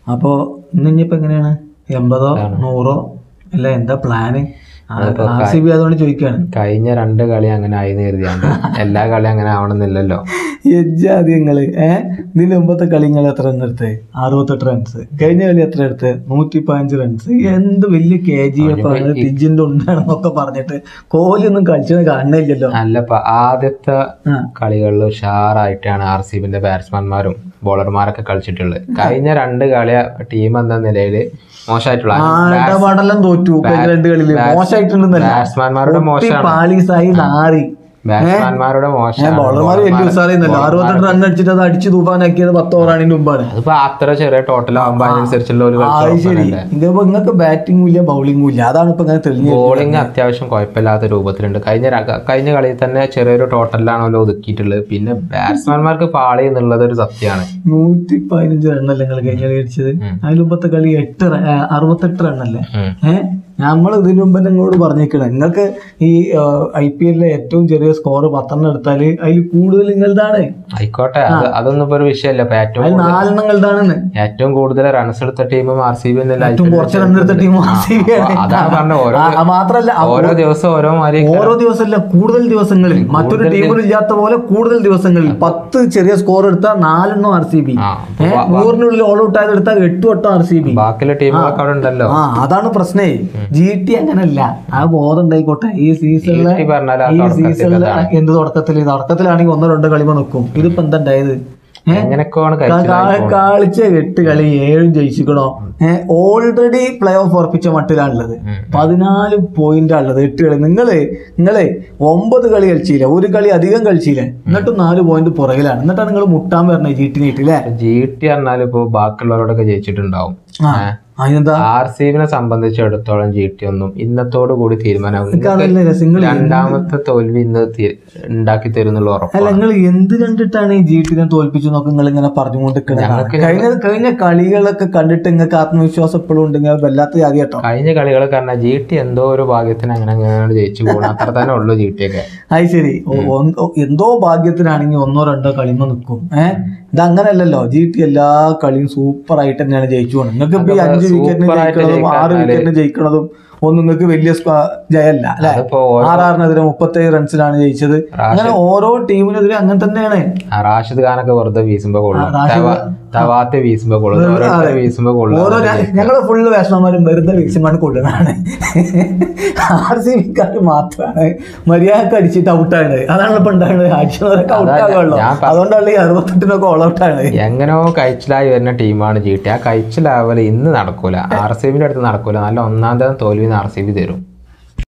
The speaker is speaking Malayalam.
അപ്പോ ഇന്ന് ഇനിയിപ്പോ എങ്ങനെയാണ് എൺപതോ നൂറോ അല്ല എന്താ പ്ലാന് ആർ സി ബി അതുകൊണ്ട് ചോദിക്കാണ് കഴിഞ്ഞ രണ്ട് കളി അങ്ങനെ ആയി കരുതിയാണ്ട് എല്ലാ കളി അങ്ങനെ ആവണമെന്നില്ലല്ലോ എജ്ജാതി നിങ്ങള് ഏഹ് ഇതിന്റെ മുമ്പത്തെ കളി നിങ്ങൾ എത്ര റൺ എടുത്ത് അറുപത്തെട്ട് റൺസ് കഴിഞ്ഞ കളി എത്ര എടുത്ത് നൂറ്റി പതിനഞ്ച് റൺസ് എന്ത് വലിയ കെ ജി എഫ് ആണ് തിജിന്റെ ഉണ്ടാണെന്നൊക്കെ പറഞ്ഞിട്ട് കോഹ്ലി ഒന്നും കളിച്ചത് കാണുന്നില്ലല്ലോ അല്ലപ്പ ആദ്യത്തെ ആ. കളികളിൽ ഉഷാറായിട്ടാണ് ആർ സി ബിന്റെ ബാറ്റ്സ്മാൻമാരും ബോളർമാരൊക്കെ കളിച്ചിട്ടുള്ളത് കഴിഞ്ഞ രണ്ട് കളി ടീം എന്ന നിലയിൽ മോശമായിട്ടുള്ള ആടപാടെല്ലാം തോറ്റു കഴിഞ്ഞ രണ്ട് കളിയില് മോശമായിട്ടുണ്ടെന്നല്ല ബാറ്റ്സ്മാൻമാരുടെ മോശമാണ് പാലീസായി നാറി ബാറ്റ്സ്മാൻമാരുടെ മോശമാണ് ബോളർമാർ വലിയ ഉസാറിന്നല്ലോ അറുപത്തെട്ട് റൺ അടിച്ചിട്ട് അത് അടിച്ച് തൂഫാനാക്കിയത് പത്ത് ഓവറാണിന്റെ മുമ്പാണ് അതിപ്പോ അത്ര ചെറിയ ടോട്ടൽ ആകുമ്പോ അതിനനുസരിച്ചുള്ള ഒരു ആ, അത് ശരി ഇതിപ്പോ നിങ്ങൾക്ക് ബാറ്റിംഗും ഇല്ല ബൗളിംഗും ഇല്ല അതാണ് ഇപ്പൊ ഇങ്ങനെ തെളിഞ്ഞു ബോളിംഗ് അത്യാവശ്യം കുഴപ്പമില്ലാത്ത രൂപത്തിലുണ്ട് കഴിഞ്ഞ ര- കഴിഞ്ഞ കളിയിൽ തന്നെ ചെറിയൊരു ടോട്ടലിലാണല്ലോ ഒതുക്കിയിട്ടുള്ളത് പിന്നെ ബാറ്റ്സ്മാൻമാർക്ക് പാളി എന്നുള്ളത് ഒരു സത്യമാണ് നൂറ്റി പതിനഞ്ച് റണ്ണല്ലേ നിങ്ങൾ കഴിഞ്ഞ കളി അടിച്ചത് അതിന് മുമ്പത്തെ കളി എട്ട് റ- ആ, അറുപത്തെട്ട് റണ്ണല്ലേ ഉം. ഏഹ് നമ്മൾ ഇതിനു മുമ്പ് നിങ്ങളോട് പറഞ്ഞേക്കണേ നിങ്ങൾക്ക് ഈ ഐ പി എല്ലിലെ ഏറ്റവും ചെറിയ സ്കോർ പത്തെണ്ണം എടുത്താൽ അതിൽ കൂടുതൽ നിങ്ങളുതാണ് ആയിക്കോട്ടെ അത് അതൊന്നും ഇപ്പൊ ഒരു വിഷയമല്ല ഇപ്പൊ ഏറ്റവും അതിൽ നാലെണ്ണം നിങ്ങളുടെയാണെന്ന് ഏറ്റവും കൂടുതൽ റൺസ് എടുത്ത ടീമും ആർ സി ബി ഏറ്റവും കുറച്ച് റൺ എടുത്ത ടീം ആർ സി ബി ആണ് അതാണ് പറഞ്ഞ ഓരോ ആ, ആ, മാത്രല്ല ആ, ഓരോ ദിവസം ഓരോ മാതിരി ഓരോ ദിവസമല്ല കൂടുതൽ ദിവസങ്ങളിൽ മറ്റൊരു ടീമിൽ ഇല്ലാത്ത പോലെ കൂടുതൽ ദിവസങ്ങളിൽ പത്ത് ചെറിയ സ്കോർ എടുത്താൽ നാലെണ്ണം ആർ സി ബി ആ നൂറിനുള്ളിൽ ഓൾ ഔട്ട് ആയത് എടുത്താൽ എട്ട് വട്ടം ആർ സി ബി ബാക്കിയുള്ള ടീമുകളൊക്കെ അവിടെ ഉണ്ടല്ലോ ആ അതാണ് പ്രശ്നേ ജി ടി അങ്ങനല്ല ആ ബോധം ഉണ്ടായിക്കോട്ടെ ഈ സീസണിലെ ഈ പറഞ്ഞാൽ ഈ സീസണിൽ എന്ത് തുടക്കത്തില് തുടക്കത്തിലാണെങ്കിൽ ഒന്നോ രണ്ടോ കളിമ നിൽക്കും ഇതിപ്പോ എന്താ ഉണ്ടായത് എങ്ങനെയൊക്കെയാണ് ക- കഴിച്ചത് കാ- കളിച്ച എട്ട് കളി ഏഴും ജയിച്ചിക്കണോ ഏഹ് ഓൾറെഡി പ്ലേ ഓഫ് ഉറപ്പിച്ച മട്ടിലാണുള്ളത് പതിനാല് പോയിന്റ് ഉള്ളത് എട്ട് കളി നിങ്ങള് നിങ്ങള് ഒമ്പത് കളി കളിച്ചില്ല ഒരു കളി അധികം കളിച്ചില്ല എന്നിട്ടും നാല് പോയിന്റ് പുറകിലാണ് എന്നിട്ടാണ് നിങ്ങൾ മുട്ടാൻ പറഞ്ഞത് ജി ടി നീട്ടില്ലേ ജി ടി പറഞ്ഞാൽ ഇപ്പൊ ബാക്കിയുള്ളവരോടൊക്കെ ജയിച്ചിട്ടുണ്ടാവും ആ അതിനെന്താ ആർ സി ബിനെ സംബന്ധിച്ചിടത്തോളം ജി ടി ഒന്നും ഇന്നത്തോടു കൂടി തീരുമാനമാകും എനിക്കറിയില്ല നിങ്ങൾ രണ്ടാമത്തെ തോൽവി ഇന്ന് തീ- ഉണ്ടാക്കി തരുന്നുള്ള ഉറപ്പ് അല്ല നിങ്ങൾ എന്ത് കണ്ടിട്ടാണ് ഈ ജി ടിനെ തോൽപ്പിച്ചു നോക്കി നിങ്ങൾ ഇങ്ങനെ പറഞ്ഞുകൊണ്ടിരിക്കുന്നത് കഴിഞ്ഞ കഴിഞ്ഞ കളികളൊക്കെ കണ്ടിട്ട് നിങ്ങൾക്ക് ആത്മവിശ്വാസം എപ്പോഴും ഉണ്ടെങ്കിൽ വല്ലാത്ത ജാതി കേട്ടോ കഴിഞ്ഞ കളികൾ കാരണം ജി ടി എന്തോ ഒരു ഭാഗ്യത്തിന് അങ്ങനെ അങ്ങനെ ജയിച്ചു പോകണം അത്ര തന്നെ ഉള്ളു ജി ടി ഒക്കെ അത് ശരി ഒ- ഒ- ഒ- എന്തോ ഭാഗ്യത്തിനാണെങ്കിൽ ഒന്നോ രണ്ടോ കളിമ നിൽക്കും ഏഹ് ഇത് അങ്ങനെയല്ലല്ലോ ജി ടി എല്ലാ കളിയും സൂപ്പർ ആയിട്ട് തന്നെയാണ് ജയിച്ചു പോകുന്നത് നിങ്ങൾക്ക് ഇപ്പൊ ഈ അഞ്ച് വിക്കറ്റിന് super ആയിട്ട് ജയിക്കണതും ആറ് ജയിക്കാന്നാല് വിക്കറ്റിന് ജയിക്കണതും ഒന്നും നിങ്ങൾക്ക് വലിയ സ്ക്വാ- ജയമല്ല അല്ലെ അതിപ്പോ ഓരോ ആറാറിനെതിരെ മുപ്പത്തേഴ് റൺസിലാണ് ജയിച്ചത് അങ്ങനെ ഓരോ ടീമിനെതിരെ അങ്ങനെ തന്നെയാണ് ആ റാഷിദ് ഖാനൊക്കെ വെറുതെ വീസുമ്പോ കൊള്ളും റാഷിദ് തവ- തവാത്തെ വീസുമ്പോ കൊള്ളും ഓരോരുത്തർ വീസുമ്പോ കൊള്ളും ഓരോ ഞങ്ങള് ഫുള്ള് വേഷമാരും വെറുതെ വീക്സിമാൻ കൊള്ളുന്നതാണ് ആർ സി ബിക്കാർ മാത്രമാണ് മര്യാദക്ക് അടിച്ചിട്ട് ഔട്ടാണ് അതാണ് ഇപ്പൊ ഉണ്ടാകുന്നത് അടിച്ചവരൊക്കെ ഔട്ടാകുള്ളൂ ഞാൻ അതുകൊണ്ടാണ് ഈ അറുപത്തെട്ടിനൊക്കെ ഓൾ ഔട്ടാണ് എങ്ങനെയോ കഴിച്ചിലായി വരുന്ന ടീമാണ് ജി ടി ആ കഴിച്ചിലാവല് ഇന്ന് നടക്കൂല ആർ സി ബിന്റെ അടുത്ത് നടക്കൂല നല്ല ഒന്നാം തരം തോൽവി ആർ സി ബി തരും